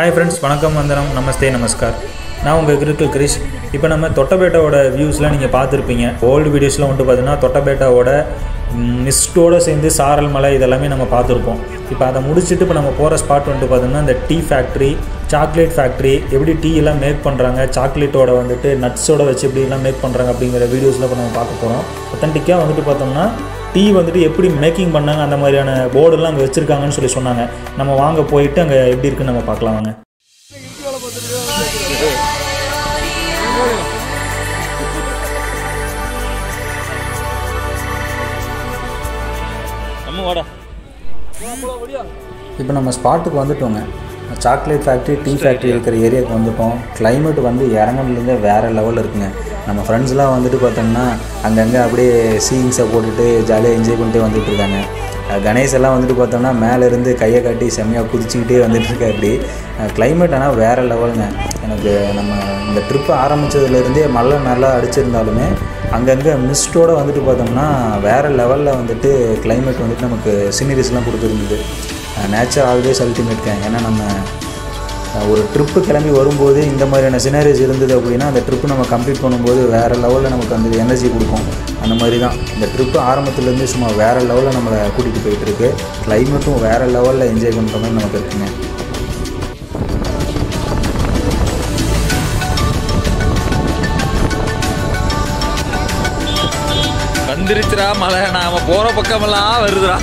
Hi friends வணக்கம் வந்தனம் நமஸ்தே நமஸ்கார் நான் உங்கள் கிரிக்கல் கிரிஷ் இப்போ நம்ம தொட்டபேட்டாவோட வியூஸ்லாம் நீங்கள் பார்த்துருப்பீங்க ஓல்டு வீடியோஸ்லாம் வந்துட்டு பார்த்தீங்கன்னா தொட்டபேட்டாவோட மிஸ்டோடு சேர்ந்து சாரல் மலை இதெல்லாமே நம்ம பார்த்துருப்போம் இப்போ அதை முடிச்சுட்டு இப்போ நம்ம போகிற ஸ்பாட் வந்துட்டு பார்த்தோம்னா இந்த டீ ஃபேக்ட்ரி சாக்லேட் ஃபேக்ட்ரி எப்படி டீ எல்லாம் மேக் பண்ணுறாங்க சாக்லேட்டோட வந்துட்டு நட்ஸோட வச்சு எப்படி எல்லாம் மேக் பண்ணுறாங்க அப்படிங்கிற வீடியோஸில் இப்போ நம்ம பார்க்க போகிறோம் ஒத்தன்டிக்காக வந்துட்டு பார்த்தோம்னா டீ வந்துட்டு எப்படி மேக்கிங் பண்ணாங்க அந்த மாதிரியான போர்டெல்லாம் அங்கே வச்சுருக்காங்கன்னு சொல்லி சொன்னாங்க நம்ம வாங்க போயிட்டு அங்கே எப்படி இருக்குன்னு நம்ம பார்க்கலாம் வாங்க நம்ம வாடா இப்போ நம்ம ஸ்பாட்டுக்கு வந்துட்டோங்க சாக்லேட் ஃபேக்ட்ரி டீ ஃபேக்ட்ரி இருக்கிற ஏரியாவுக்கு வந்துட்டோம் climate வந்து இறங்கினதுலேருந்தே வேறு லெவலில் இருக்குங்க நம்ம ஃப்ரெண்ட்ஸ்லாம் வந்துட்டு பார்த்தோம்னா அங்கங்கே அப்படியே சீயிங்ஸை போட்டுட்டு ஜாலியாக என்ஜாய் பண்ணிட்டு வந்துட்டு இருக்காங்க அஹ் கணேஷ் எல்லாம் வந்துட்டு பார்த்தோம்னா மேலே இருந்து கையை காட்டி செம்மையாக குதிச்சுக்கிட்டே வந்துட்டு இருக்கா அப்படி கிளைமேட் ஆனால் வேறு லெவலுங்க எனக்கு நம்ம இந்த ட்ரிப்பு ஆரம்பித்ததுலேருந்தே மழை நல்லா அடிச்சிருந்தாலுமே அங்கங்கே மிஸ்டோடு வந்துட்டு பார்த்தோம்னா வேறு லெவலில் வந்துட்டு climate வந்துட்டு நமக்கு சீனரிஸ்லாம் கொடுத்துருந்தது நேச்சர் ஆல்வேஸ் அல்டிமேட்ங்க ஏன்னா நம்ம அஹ், ஒரு ட்ரிப்பு கிளம்பி வரும்போது இந்த மாதிரியான சினாரிஸ் இருந்தது அப்படின்னா அந்த ட்ரிப்பு நம்ம கம்ப்ளீட் பண்ணும்போது வேறு லெவலில் நமக்கு அந்த எனர்ஜி கொடுக்கும் அந்த மாதிரி தான் இந்த ட்ரிப்பு ஆரம்பத்துலேருந்து சும்மா வேறு லெவலில் நம்மளை கூட்டிகிட்டு போயிட்டுருக்கு கிளைமேட்டும் வேறு லெவலில் என்ஜாய் பண்ணுற மாதிரி நமக்கு இருக்குங்க வந்துருச்சுடா மழை நாம போற பக்கமெல்லாம் வருதுடா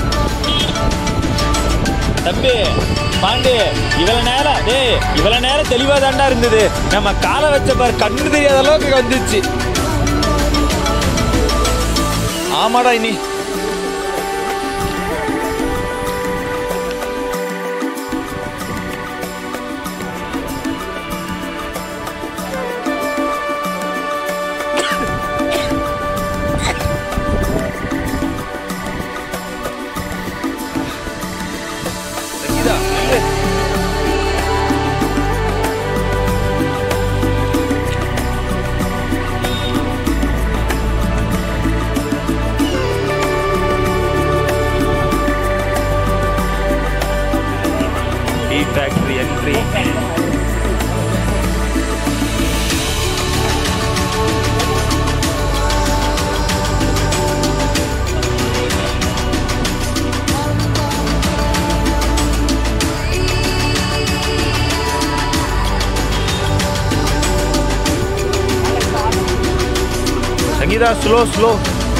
தம்பி பாண்டி இவ்வளவு நேரம் டேய் இவ்வளவு நேரம் தெளிவா தாண்டா இருந்தது நம்ம காலை வச்ச பாரு கண்ணு தெரியாத அளவுக்கு வந்துச்சு ஆமாடா இனி இதா, ஏய். Tea factory entry Sangeetha slow slow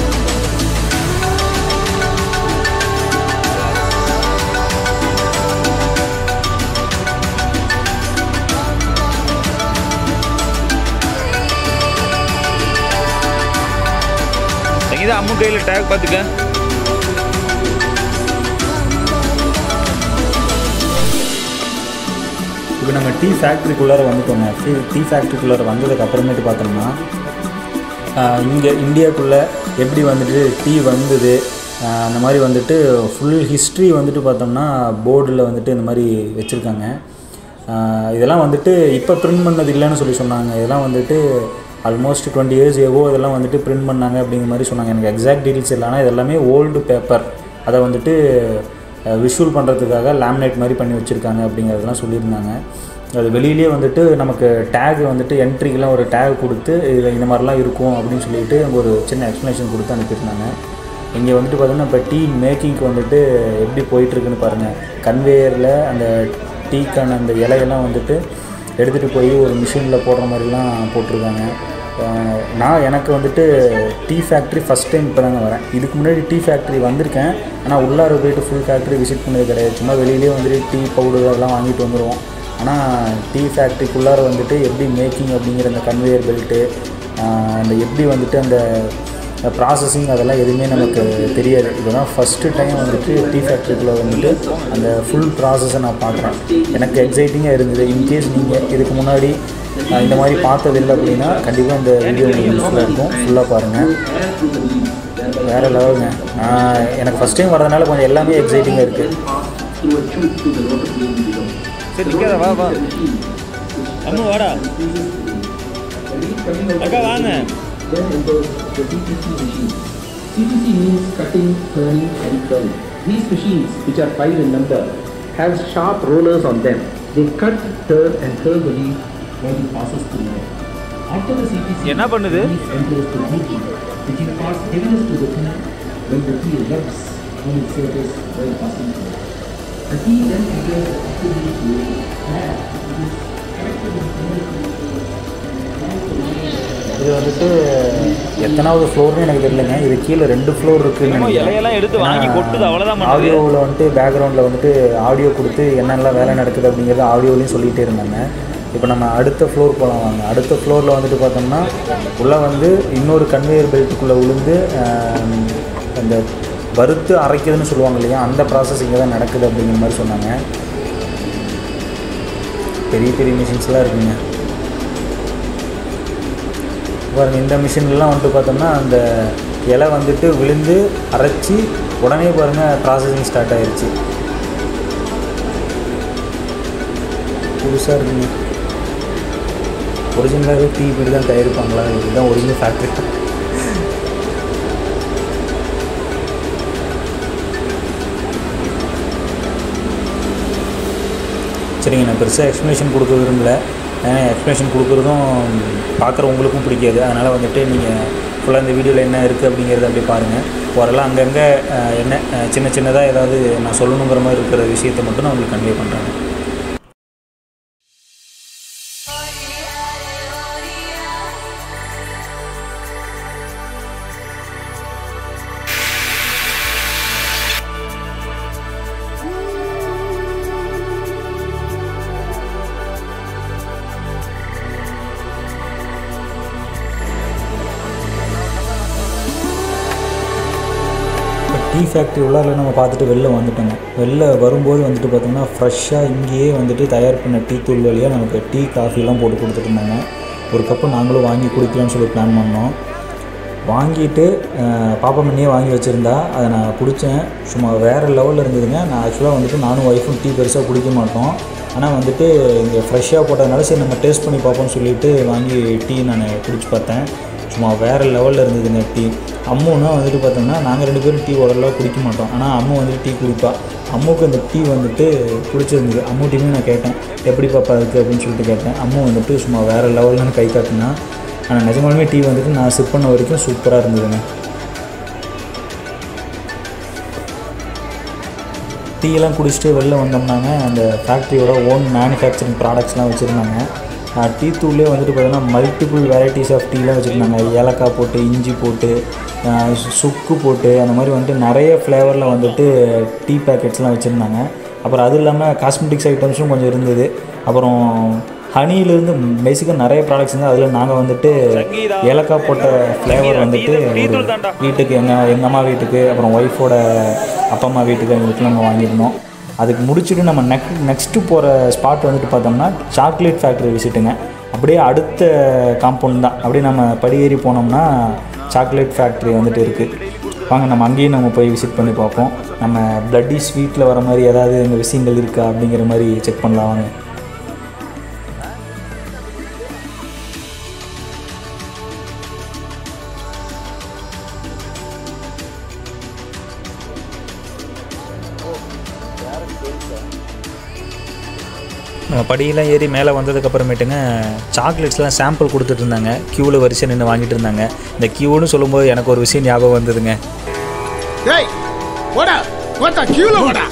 Sangeetha Ammu கையில் டேக் பார்த்துக்க இப்போ நம்ம டீ ஃபேக்ட்ரிக்குள்ளார வந்துட்டோங்க டீ டீ ஃபேக்ட்ரிக்குள்ளார வந்ததுக்கு அப்புறமேட்டு பார்த்தோம்னா இங்கே இந்தியாக்குள்ளே எப்படி வந்துட்டு டீ வந்தது ஆஹ் அந்த மாதிரி வந்துட்டு ஃபுல் ஹிஸ்ட்ரி வந்துட்டு பார்த்தோம்னா போர்டில் வந்துட்டு இந்த மாதிரி வச்சுருக்காங்க இதெல்லாம் வந்துட்டு இப்போ பிரிண்ட் பண்ணது இல்லைன்னு சொல்லி சொன்னாங்க இதெல்லாம் வந்துட்டு ஆல்மோஸ்ட் டுவெண்ட்டி இயர்ஸ் ஏவோ இதெல்லாம் வந்துட்டு பிரிண்ட் பண்ணாங்க அப்படிங்கிற மாதிரி சொன்னாங்க எனக்கு எக்ஸாக்ட் டீட்டெயில்ஸ் இல்லை ஆனால் இதெல்லாமே ஓல்டு பேப்பர் அதை வந்துட்டு விஷுவல் பண்ணுறதுக்காக லேமினேட் மாதிரி பண்ணி வச்சுருக்காங்க அப்படிங்கிறதெல்லாம் சொல்லியிருந்தாங்க அது வெளியிலேயே வந்துட்டு நமக்கு டேக் வந்துட்டு என்ட்ரிக்கெலாம் ஒரு டேக் கொடுத்து இது இந்த மாதிரிலாம் இருக்கும் அப்படின்னு சொல்லிட்டு அங்கே ஒரு சின்ன எக்ஸ்ப்ளனேஷன் கொடுத்து அனுப்பியிருந்தாங்க இங்கே வந்துட்டு பார்த்தோன்னா இப்போ டீ மேக்கிங்க்கு வந்துட்டு எப்படி போயிட்டுருக்குன்னு பாருங்கள் கன்வேயரில் அந்த டீக்கான அந்த இலையெல்லாம் வந்துட்டு எடுத்துகிட்டு போய் ஒரு மிஷினில் போடுற மாதிரிலாம் போட்டிருக்காங்க அஹ் நான் எனக்கு வந்துட்டு டீ ஃபேக்ட்ரி ஃபஸ்ட் டைம் இப்போ தாங்க வரேன் இதுக்கு முன்னாடி டீ ஃபேக்ட்ரி வந்திருக்கேன் ஆனால் உள்ளார போயிட்டு ஃபுல் ஃபேக்ட்ரி விசிட் பண்ணது கிடையாது சும்மா வெளியிலேயே வந்துட்டு டீ பவுடர் அதெல்லாம் வாங்கிட்டு வந்துடுவோம் ஆனால் டீ ஃபேக்ட்ரிக்குள்ளார வந்துட்டு எப்படி மேக்கிங் அப்படிங்கிற அந்த கன்வேயர் பெல்ட்டு அந்த எப்படி வந்துட்டு அந்த ப்ராசஸிங் அதெல்லாம் எதுவுமே நமக்கு தெரியாது இதுதான் ஃபஸ்ட்டு டைம் வந்துட்டு டீ ஃபேக்ட்ரிக்குள்ளே வந்துட்டு அந்த ஃபுல் ப்ராசஸை நான் பார்க்குறேன் எனக்கு எக்ஸைட்டிங்காக இருந்தது இன்கேஸ் நீங்கள் இதுக்கு முன்னாடி அஹ், இந்த மாதிரி பார்த்ததில்லை அப்படின்னா கண்டிப்பாக இந்த வீடியோ உங்களுக்கு யூஸ்ஃபுல்லாக இருக்கும் ஃபுல்லாக பாருங்கள் வேறு லெவலுங்க நான் எனக்கு ஃபஸ்ட் டைம் வரதுனால கொஞ்சம் எல்லாமே எக்ஸைட்டிங்காக இருக்குது சரி நிற்காத வா வா அம்மு வாடா அக்கா வாங்க Then enters the CTC machine. CTC means cutting, turning and curling. These machines, which are five in number, have sharp rollers on them They cut, turn, and curl the leaf while it passes through air. After the CTC, என்ன பண்ணுது? the leaf enters the leaf which imparts heaviness to the tea when the tea rubs on its surface while passing through. The tea then enters the activity fluid and it is collected in single இது வந்துட்டு எத்தனாவது ஃப்ளோர்னு எனக்கு தெரியலங்க இது கீழே ரெண்டு floor இருக்குன்னு என்னமோ நினைக்கிறேன். இலையெல்லாம் எடுத்து வாங்கி ஏன்னா, கொட்டுது, அவ்வளவுதான் பண்ணுது. ஆடியோவில் வந்துட்டு பேக்ரவுண்டில் வந்துட்டு ஆடியோ கொடுத்து என்னெல்லாம் வேலை நடக்குது அப்படிங்கிறது ஆடியோலையும் சொல்லிகிட்டே இருந்தாங்க இப்போ நம்ம அடுத்த ஃப்ளோர் போகலாம் வாங்க அடுத்த ஃப்ளோரில் வந்துட்டு பார்த்தோம்னா உள்ளே வந்து இன்னொரு கன்வேயர் பெல்ட்டுக்குள்ளே விழுந்து ஆம், அந்த வறுத்து அரைக்குதுன்னு சொல்லுவாங்க இல்லையா அந்த ப்ராசஸ் இங்கே தான் நடக்குது அப்படிங்கிற மாதிரி சொன்னாங்க பெரிய பெரிய மிஷின்ஸ்லாம் இருக்குங்க பாருங்க இந்த மிஷின்லாம் வந்துட்டு பார்த்தோம்னா அந்த இலை வந்துட்டு விழுந்து அரைச்சி உடனே பாருங்கள் ப்ராசஸிங் ஸ்டார்ட் ஆயிருச்சு புதுசாக இருக்குங்க ஒரிஜினலாகவே டீ இப்படி தான் தயாரிப்பாங்களா இதுதான் ஒரிஜினல் ஃபேக்ட்ரி சரிங்க நான் பெருசாக எக்ஸ்ப்ளனேஷன் கொடுக்க விரும்பல ஏன்னா எக்ஸ்ப்ளனேஷன் கொடுக்குறதும் பார்க்குறவங்களுக்கும் பிடிக்காது அதனால் வந்துட்டு நீங்கள் ஃபுல்லாக இந்த வீடியோவில் என்ன இருக்குது அப்படிங்கிறத அப்படியே பாருங்கள் ஓரளவு அங்கங்கே அஹ், என்ன அஹ், சின்ன சின்னதாக ஏதாவது நான் சொல்லணுங்கிற மாதிரி இருக்கிற விஷயத்தை மட்டும் நான் உங்களுக்கு கன்வே பண்ணுறேன் இப்போ டீ ஃபேக்ட்ரி உள்ளாரில் நம்ம பார்த்துட்டு வெளில வந்துட்டோங்க வெளில வரும்போது வந்துட்டு பார்த்தோம்னா ஃப்ரெஷ்ஷாக இங்கேயே வந்துட்டு தயார் பண்ண டீ தூள் வழியாக நமக்கு டீ காஃபிலாம் போட்டு கொடுத்துட்டு இருந்தாங்க ஒரு கப்பு நாங்களும் வாங்கி குடிக்கலாம்னு சொல்லி பிளான் பண்ணோம் வாங்கிட்டு அஹ், பாப்பா மண்ணியே வாங்கி வச்சுருந்தா அதை நான் குடித்தேன் சும்மா வேறு லெவலில் இருந்ததுங்க நான் ஆக்சுவலாக வந்துட்டு நானும் ஒய்ஃபும் டீ பெருசாக குடிக்க மாட்டோம் ஆனால் வந்துட்டு இங்கே ஃப்ரெஷ்ஷாக போட்டதுனால சரி நம்ம டேஸ்ட் பண்ணி பார்ப்போம்னு சொல்லிட்டு வாங்கி டீ நான் குடிச்சு பார்த்தேன் சும்மா வேறு லெவலில் இருந்ததுங்க டீ அம்முன்னா வந்துட்டு பார்த்தோம்னா நாங்கள் ரெண்டு பேரும் டீ ஓரளவு குடிக்க மாட்டோம் ஆனால் அம்மு வந்துட்டு டீ குடிப்பா அம்முக்கு அந்த டீ வந்துட்டு பிடிச்சிருந்தது அம்மு டீமே நான் கேட்டேன் எப்படி பாப்பா இருக்குது அப்படின்னு சொல்லிட்டு கேட்டேன் அம்மு வந்துட்டு சும்மா வேறு லெவல்னு கை காட்டினா ஆனால் நிஜமாலுமே டீ வந்துட்டு நான் சிப் பண்ண வரைக்கும் சூப்பராக இருந்ததுங்க டீயெல்லாம் குடிச்சிட்டு வெளில வந்தோம்னாங்க அந்த ஃபேக்ட்ரியோட ஓன் மேனுஃபேக்சரிங் ப்ராடக்ட்ஸ்லாம் வச்சுருந்தாங்க டீ தூள்லேயே வந்துட்டு பார்த்தீங்கன்னா மல்டிபிள் வெரைட்டிஸ் ஆஃப் டீலாம் வச்சுருந்தாங்க ஏலக்காய் போட்டு இஞ்சி போட்டு ஆஹ் சு- சுக்கு போட்டு அந்த மாதிரி வந்துட்டு நிறைய ஃப்ளேவரில் வந்துட்டு டீ பேக்கெட்ஸ்லாம் வச்சுருந்தாங்க அப்புறம் அது இல்லாமல் காஸ்மெட்டிக்ஸ் ஐட்டம்ஸும் கொஞ்சம் இருந்தது அப்புறம் ஹனியிலேருந்து பேசிக்காக நிறைய ப்ராடக்ட்ஸ் இருந்தால் அதில் நாங்கள் வந்துட்டு ஏலக்காய் போட்ட ஃப்ளேவர் வந்துட்டு ஒரு வீட்டுக்கு எங்கள் எங்கள் அம்மா வீட்டுக்கு அப்புறம் ஒய்ஃபோட அப்பா அம்மா வீட்டுக்கு எங்களுக்குலாம் நம்ம வாங்கியிருந்தோம் அதுக்கு முடிச்சுட்டு நம்ம நெக் நெக்ஸ்ட்டு போகிற ஸ்பாட் வந்துட்டு பார்த்தோம்னா சாக்லேட் ஃபேக்ட்ரி விசிட்டுங்க அப்படியே அடுத்த காம்பவுண்ட் தான் அப்படியே நம்ம படியேறி போனோம்னா சாக்லேட் ஃபேக்ட்ரி வந்துட்டு இருக்குது வாங்க நம்ம அங்கேயும் நம்ம போய் விசிட் பண்ணி பார்ப்போம் நம்ம பிளட்டி ஸ்வீட்டில் வர மாதிரி ஏதாவது இந்த விஷயங்கள் இருக்கா அப்படிங்கிற மாதிரி செக் பண்ணலாம் வாங்க நம்ம படியெல்லாம் ஏறி மேலே வந்ததுக்கப்புறமேட்டுங்க சாக்லேட்ஸ்லாம் சாம்பிள் கொடுத்துட்டு இருந்தாங்க க்யூவில் வரிசை நின்று வாங்கிட்டு இருந்தாங்க இந்த க்யூன்னு சொல்லும்போது எனக்கு ஒரு விஷயம் ஞாபகம் வந்ததுங்க டேய் போடா போட்டா கியூல போடா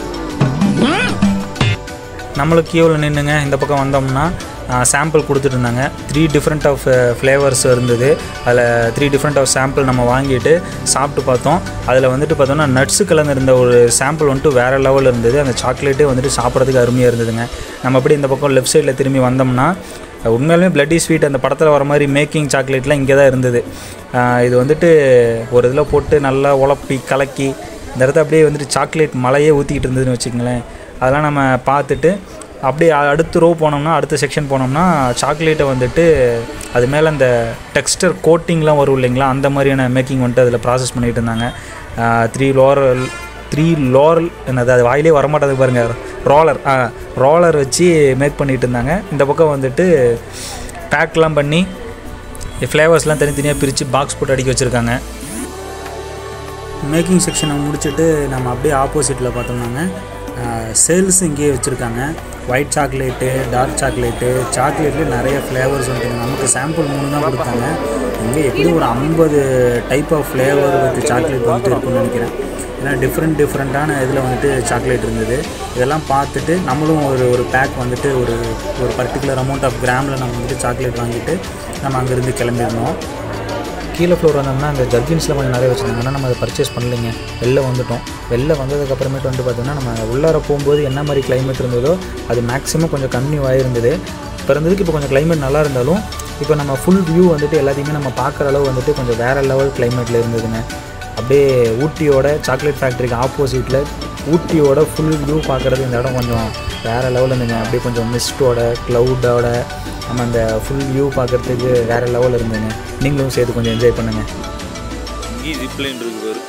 நம்மளும் கியூவில் நின்றுங்க இந்த பக்கம் வந்தோம்னா சாம்பிள் கொடுத்துட்டு இருந்தாங்க த்ரீ டிஃப்ரெண்ட் ஆஃப் ஃப்ளேவர்ஸ் இருந்தது அதில் த்ரீ டிஃப்ரெண்ட் ஆஃப் சாம்பிள் நம்ம வாங்கிட்டு சாப்பிட்டு பார்த்தோம் அதில் வந்துட்டு பார்த்தோம்னா நட்ஸு கலந்துருந்த ஒரு சாம்பிள் வந்துட்டு வேறு லெவலில் இருந்தது அந்த சாக்லேட்டே வந்துட்டு சாப்பிட்றதுக்கு அருமையாக இருந்ததுங்க நம்ம அப்படி இந்த பக்கம் லெஃப்ட் சைடில் திரும்பி வந்தோம்னா உண்மையாலுமே பிளட்டி ஸ்வீட் அந்த படத்தில் வர மாதிரி மேக்கிங் சாக்லேட்லாம் இங்கே தான் இருந்தது ஆஹ் இது வந்துட்டு ஒரு இதில் போட்டு நல்லா உழப்பி கலக்கி இந்த இடத்த அப்படியே வந்துட்டு சாக்லேட் மலையே ஊற்றிக்கிட்டு இருந்ததுன்னு வச்சுக்கங்களேன் அதெல்லாம் நம்ம பார்த்துட்டு அப்படியே அ- அடுத்த ரோ போனோம்னா அடுத்த செக்ஷன் போனோம்னா சாக்லேட்டை வந்துட்டு அது மேலே அந்த டெக்ஸ்டர் கோட்டிங்லாம் வரும் இல்லைங்களா அந்த மாதிரியான மேக்கிங் வந்துட்டு அதில் ப்ராசஸ் பண்ணிகிட்டு இருந்தாங்க த்ரீ லோரல் த்ரீ லோரல் என்னது அது வாயிலே வரமாட்டது பாருங்க ரோலர் ஆ ரோலர் வச்சு மேக் பண்ணிகிட்டு இருந்தாங்க இந்த பக்கம் வந்துட்டு பேக்லாம் பண்ணி ஃப்ளேவர்ஸ்லாம் தனித்தனியாக பிரித்து பாக்ஸ் போட்டு அடிக்க வச்சுருக்காங்க மேக்கிங் செக்ஷனை முடிச்சுட்டு நம்ம அப்படியே ஆப்போசிட்டில் பார்த்தோம்னாங்க சேல்ஸ் இங்கேயே வச்சுருக்காங்க ஒயிட் சாக்லேட்டு டார்க் சாக்லேட்டு சாக்லேட்லேயே நிறைய ஃப்ளேவர்ஸ் வந்துருக்கு நமக்கு சாம்பிள் மூணு தான் கொடுத்தாங்க இங்கே எப்படி ஒரு ஐம்பது type of flavour with chocolate வந்துட்டு இருக்குன்னு நினைக்கிறேன் ஏன்னா டிஃப்ரெண்ட் டிஃப்ரெண்ட்டான இதில் வந்துட்டு சாக்லேட் இருந்தது இதெல்லாம் பார்த்துட்டு நம்மளும் ஒரு ஒரு பேக் வந்துட்டு ஒரு ஒரு பர்டிகுலர் அமௌண்ட் ஆஃப் கிராமில் நம்ம வந்துட்டு சாக்லேட் வாங்கிட்டு நம்ம அங்கேருந்து கிளம்பிடணும் கீழே ஃப்ளோர் வந்தோம்னா அந்த ஜர்கின்ஸில் கொஞ்சம் நிறைய வச்சுருந்தாங்க ஆனால் நம்ம அதை பர்ச்சேஸ் பண்ணலைங்க வெளில வந்துட்டோம் வெளில வந்ததுக்கப்புறமேட்டு வந்து பார்த்தீங்கன்னா நம்ம உள்ளார போகும்போது என்ன மாதிரி climate இருந்ததோ அது மேக்ஸிமம் கொஞ்சம் கம்மி இருந்தது இப்போ இருந்ததுக்கு இப்போ கொஞ்சம் climate நல்லா இருந்தாலும் இப்போ நம்ம ஃபுல் வியூ வந்துட்டு எல்லாத்தையுமே நம்ம பார்க்குற அளவு வந்துட்டு கொஞ்சம் வேறு லெவல் கிளைமேட்டில் இருந்ததுங்க அப்படியே ஊட்டியோட சாக்லேட் ஃபேக்ட்ரிக்கு ஆப்போசிட்டில் ஊட்டியோட ஃபுல் வியூ பார்க்குறது இந்த இடம் கொஞ்சம் வேறு லெவலில் இருந்துங்க அப்படியே கொஞ்சம் மிஸ்டோட க்ளவுடோட நம்ம அந்த ஃபுல் வியூ பார்க்குறதுக்கு வேறு லெவலில் இருந்துங்க நீங்களும் சேர்த்து கொஞ்சம் என்ஜாய் பண்ணுங்கள் இங்கேயும் ஜிப்லைன் இருக்கு பாரு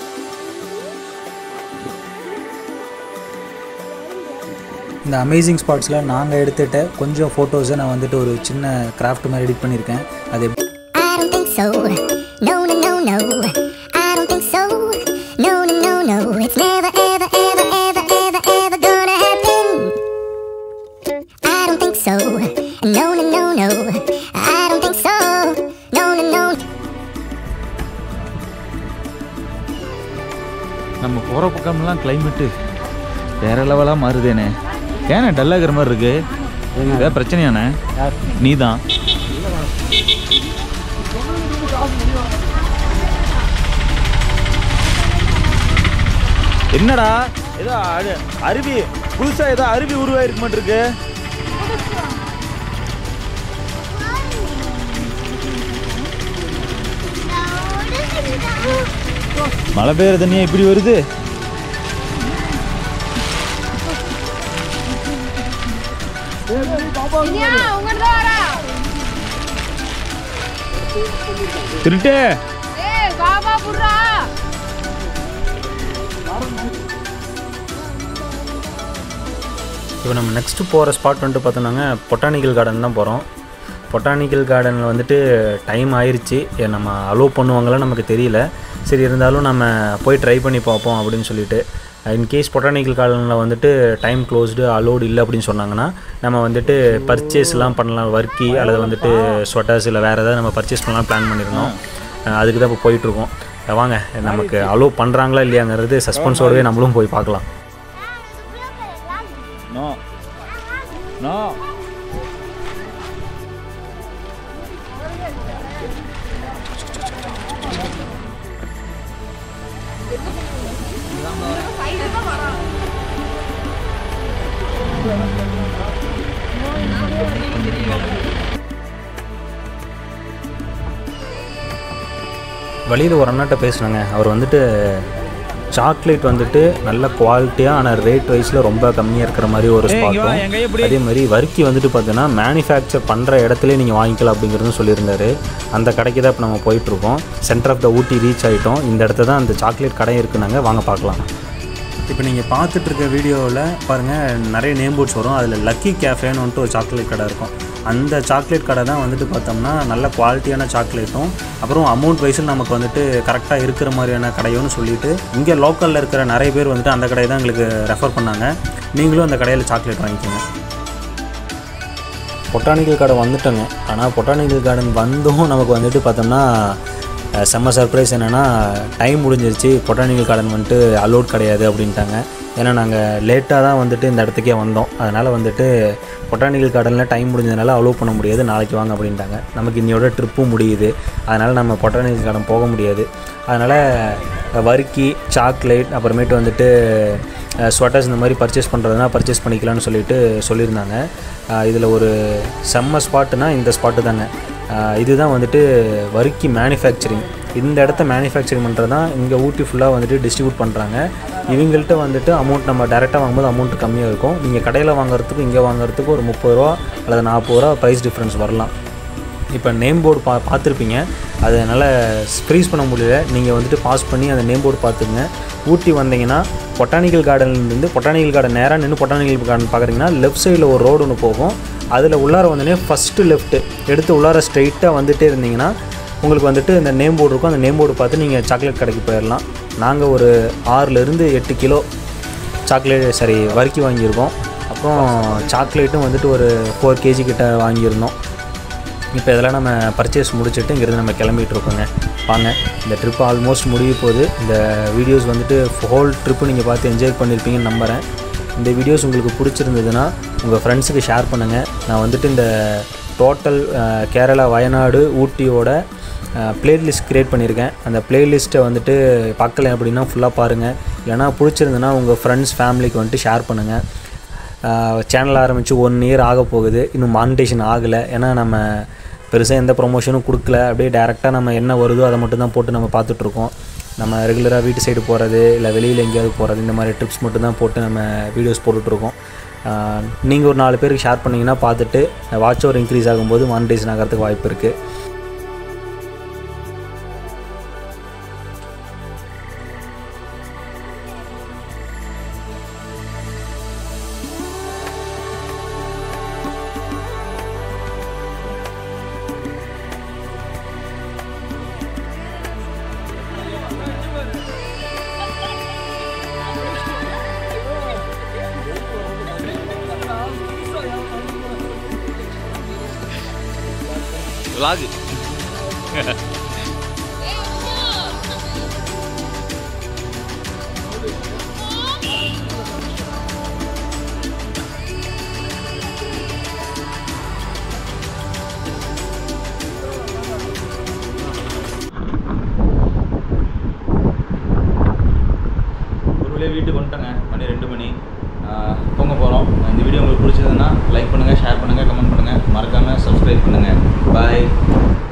இந்த அமேசிங் ஸ்பாட்ஸில் நாங்கள் எடுத்துகிட்ட கொஞ்சம் ஃபோட்டோஸை நான் வந்துட்டு ஒரு சின்ன கிராஃப்ட் மாதிரி எடிட் பண்ணியிருக்கேன் அது எப்படி I don't think so. No, no, no, no. I don't think so. No, no, no, no. It's never, ever, ever, ever, ever, ever gonna happen. I don't think so. No, no, no, no. I don't think so. No, no, no. நம்ம போகிற பக்கம்லாம் climate வேற லெவலாக மாறுதேனே ஏண்ணே டல்லாகிற மாதிரி இருக்கு ஏதாவது பிரச்சனையாண்ணே நீ தான் என்னடா ஏதோ அரு- அருவி புதுசா ஏதோ அருவி உருவாயிருக்கு மாட்டிருக்கு மழை பெய்யுற தண்ணியா இப்படி வருது திருட்டு பாபா புர்ரா இப்போ நம்ம நெக்ஸ்ட்டு போகிற ஸ்பாட் வந்துட்டு பார்த்தோம்னாங்க பொட்டானிக்கல் கார்டன் தான் போகிறோம் பொட்டானிக்கல் கார்டனில் வந்துட்டு டைம் ஆயிருச்சு ஏ, நம்ம அலோவ் பண்ணுவாங்களா நமக்கு தெரியல சரி இருந்தாலும் நம்ம போய் ட்ரை பண்ணி பார்ப்போம் அப்படின்னு சொல்லிட்டு இன்கேஸ் பொட்டானிக்கல் கார்டனில் வந்துட்டு டைம் க்ளோஸ்டு அலோடு இல்லை அப்படின்னு சொன்னாங்கன்னா நம்ம வந்துட்டு பர்ச்சேஸ்லாம் பண்ணலாம் வர்க்கி அல்லது வந்துட்டு ஸ்வெட்டர்ஸ் இல்லை வேறு ஏதாவது நம்ம பர்ச்சேஸ் பண்ணலாம் பிளான் பண்ணியிருந்தோம் அஹ் அதுக்கு தான் இப்போ போயிட்டுருக்கோம் வாங்க நமக்கு அலோவ் பண்ணுறாங்களா இல்லையாங்கிறது சஸ்பென்ஸோடவே நம்மளும் போய் பார்க்கலாம் நோ நோ வழியில் ஒரு அண்ணாட்ட பேசினாங்க அவர் வந்துட்டு சாக்லேட் வந்துட்டு நல்ல குவாலிட்டியாக ஆனால் ரேட் வைஸில் ரொம்ப கம்மியாக இருக்கிற மாதிரி ஒரு ஏய், இங்க வா, என் கையை ஸ்பாட்டும் பிடி. அதே மாதிரி வர்க்கி வந்துட்டு பார்த்தீங்கன்னா மேனுஃபேக்சர் பண்ணுற இடத்துல நீங்கள் வாங்கிக்கலாம் அப்படிங்கிறதும் சொல்லியிருந்தாரு அந்த கடைக்கு தான் இப்போ நம்ம போயிட்டுருக்கோம் centre of the Ooty reach ஆகிட்டோம் இந்த இடத்துல தான் அந்த சாக்லேட் கடை இருக்குனாங்க வாங்க பார்க்கலாம் இப்போ நீங்கள் பார்த்துட்டு இருக்க வீடியோவில் பாருங்கள் நிறைய நேம் போர்ட்ஸ் வரும் அதில் லக்கி கேஃபேன்னு வந்துட்டு ஒரு சாக்லேட் கடை இருக்கும் அந்த சாக்லேட் கடை தான் வந்துட்டு பார்த்தோம்னா நல்ல குவாலிட்டியான சாக்லேட்டும் அப்புறம் அமௌண்ட் வைஸில் நமக்கு வந்துட்டு கரெக்டாக இருக்கிற மாதிரியான கடையோன்னு சொல்லிட்டு இங்கே லோக்கலில் இருக்கிற நிறைய பேர் வந்துட்டு அந்த கடையை தான் எங்களுக்கு ரெஃபர் பண்ணாங்க நீங்களும் அந்த கடையில் சாக்லேட் வாங்கிக்கோங்க பொட்டானிக்கல் கார்டன் வந்துட்டோங்க ஆனால் பொட்டானிக்கல் கார்டன் வந்தும் நமக்கு வந்துட்டு பார்த்தோம்னா அஹ், செம்ம சர்ப்ரைஸ் என்னென்னா டைம் முடிஞ்சிருச்சு பொட்டானிக்கல் கார்டன் வந்துட்டு அலோட் கிடையாது அப்படின்ட்டாங்க ஏன்னா நாங்கள் லேட்டாக தான் வந்துட்டு இந்த இடத்துக்கே வந்தோம் அதனால் வந்துட்டு பொட்டானிக்கல் கார்டனில் டைம் முடிஞ்சதுனால அலோவ் பண்ண முடியாது நாளைக்கு வாங்க அப்படின்ட்டாங்க நமக்கு இன்னையோட ட்ரிப்பும் முடியுது அதனால் நம்ம பொட்டானிக்கல் கார்டன் போக முடியாது அதனால் வறுக்கி சாக்லேட் அப்புறமேட்டு வந்துட்டு ஸ்வெட்டர்ஸ் இந்த மாதிரி பர்ச்சேஸ் பண்ணுறதுனா பர்ச்சேஸ் பண்ணிக்கலாம்னு சொல்லிட்டு சொல்லியிருந்தாங்க இதில் ஒரு செம்ம ஸ்பாட்டுனா இந்த ஸ்பாட்டு தாங்க ஆஹ் இதுதான் வந்துட்டு வறுக்கி மேனுஃபேக்சரிங் இந்த இடத்த மேனுஃபேக்சரிங் பண்ணுறது தான் இங்கே ஊட்டி ஃபுல்லாக வந்துட்டு டிஸ்ட்ரிபியூட் பண்ணுறாங்க இவங்கள்ட்ட வந்துட்டு அமௌண்ட் நம்ம டேரெக்டாக வாங்கும்போது அமௌண்ட் கம்மியாக இருக்கும் நீங்கள் கடையில் வாங்குறதுக்கும் இங்கே வாங்குறதுக்கும் ஒரு முப்பது ரூபா அல்லது நாற்பது ரூபா ப்ரைஸ் டிஃப்ரென்ஸ் வரலாம் இப்போ நேம் போர்டு பா பார்த்துருப்பீங்க அதை என்னால் ஃப்ரீஸ் பண்ண முடியல நீங்கள் வந்துட்டு பாஸ் பண்ணி அந்த நேம் போர்டு பார்த்துங்க ஊட்டி வந்தீங்கன்னா பொட்டானிக்கல் கார்டன்லேருந்து பொட்டானிக்கல் கார்டன் நேராக நின்று பொட்டானிக்கல் கார்டன் பார்க்குறீங்கன்னா லெஃப்ட் சைடில் ஒரு ரோடு ஒன்று போகும் அதில் உள்ளார வந்தோடனே ஃபஸ்ட்டு லெஃப்ட்டு எடுத்து உள்ளார ஸ்ட்ரைட்டாக வந்துட்டே இருந்தீங்கன்னா உங்களுக்கு வந்துட்டு இந்த நேம் போர்டு இருக்கும் அந்த நேம் போர்டு பார்த்து நீங்கள் சாக்லேட் கடைக்கு போயிடலாம் நாங்கள் ஒரு ஆறுலேருந்து எட்டு கிலோ சாக்லேட் சாரி வறுக்கி வாங்கியிருக்கோம் அப்புறம் சாக்லேட்டும் வந்துட்டு ஒரு ஃபோர் கேஜி கிட்ட வாங்கியிருந்தோம் இப்போ இதெல்லாம் நம்ம பர்ச்சேஸ் முடிச்சுட்டு இங்கேருந்து நம்ம கிளம்பிட்டு இருக்கோங்க வாங்க இந்த ட்ரிப் ஆல்மோஸ்ட் முடிய போகுது இந்த வீடியோஸ் வந்துட்டு ஹோல் ட்ரிப்பு நீங்கள் பார்த்து என்ஜாய் பண்ணியிருப்பீங்கன்னு நம்புகிறேன் இந்த வீடியோஸ் உங்களுக்கு பிடிச்சிருந்ததுன்னா உங்கள் ஃப்ரெண்ட்ஸுக்கு ஷேர் பண்ணுங்கள் நான் வந்துட்டு இந்த டோட்டல் கேரளா வயநாடு ஊட்டியோட பிளேலிஸ்ட் க்ரியேட் பண்ணியிருக்கேன் அந்த பிளேலிஸ்ட்டை வந்துட்டு பார்க்கல அப்படின்னா ஃபுல்லாக பாருங்கள் இல்லைனா பிடிச்சிருந்ததுன்னா உங்கள் ஃப்ரெண்ட்ஸ் ஃபேமிலிக்கு வந்துட்டு ஷேர் பண்ணுங்கள் சேனல் ஆரம்பித்து ஒன் இயர் ஆக போகுது இன்னும் மானிட்டேஷன் ஆகலை ஏன்னா நம்ம பெருசாக எந்த ப்ரொமோஷனும் கொடுக்கல அப்படியே டேரெக்டாக நம்ம என்ன வருதோ அதை மட்டும் தான் போட்டு நம்ம பார்த்துட்ருக்கோம் நம்ம ரெகுலராக வீட்டு சைடு போகிறது இல்லை வெளியில் எங்கேயாவது போகிறது இந்த மாதிரி ட்ரிப்ஸ் மட்டும் தான் போட்டு நம்ம வீடியோஸ் போட்டுட்ருக்கோம் நீங்கள் ஒரு நாலு பேருக்கு ஷேர் பண்ணிங்கன்னா பார்த்துட்டு வாட்ச் ஓவர் இன்க்ரீஸ் ஆகும்போது மானிட்டேஷன் ஆகிறதுக்கு வாய்ப்பு இருக்குது விலாகு ஒரு வழியாக வீட்டுக்கு வந்துட்டேங்க மணி ரெண்டு மணி ஆஹ் தூங்க போகிறோம் இந்த வீடியோ உங்களுக்கு பிடிச்சதுன்னா லைக் பண்ணுங்கள் ஷேர் பண்ணுங்கள் கமெண்ட் பண்ணுங்கள் மறக்காமல் சப்ஸ்கிரைப் பண்ணுங்கள் பாய்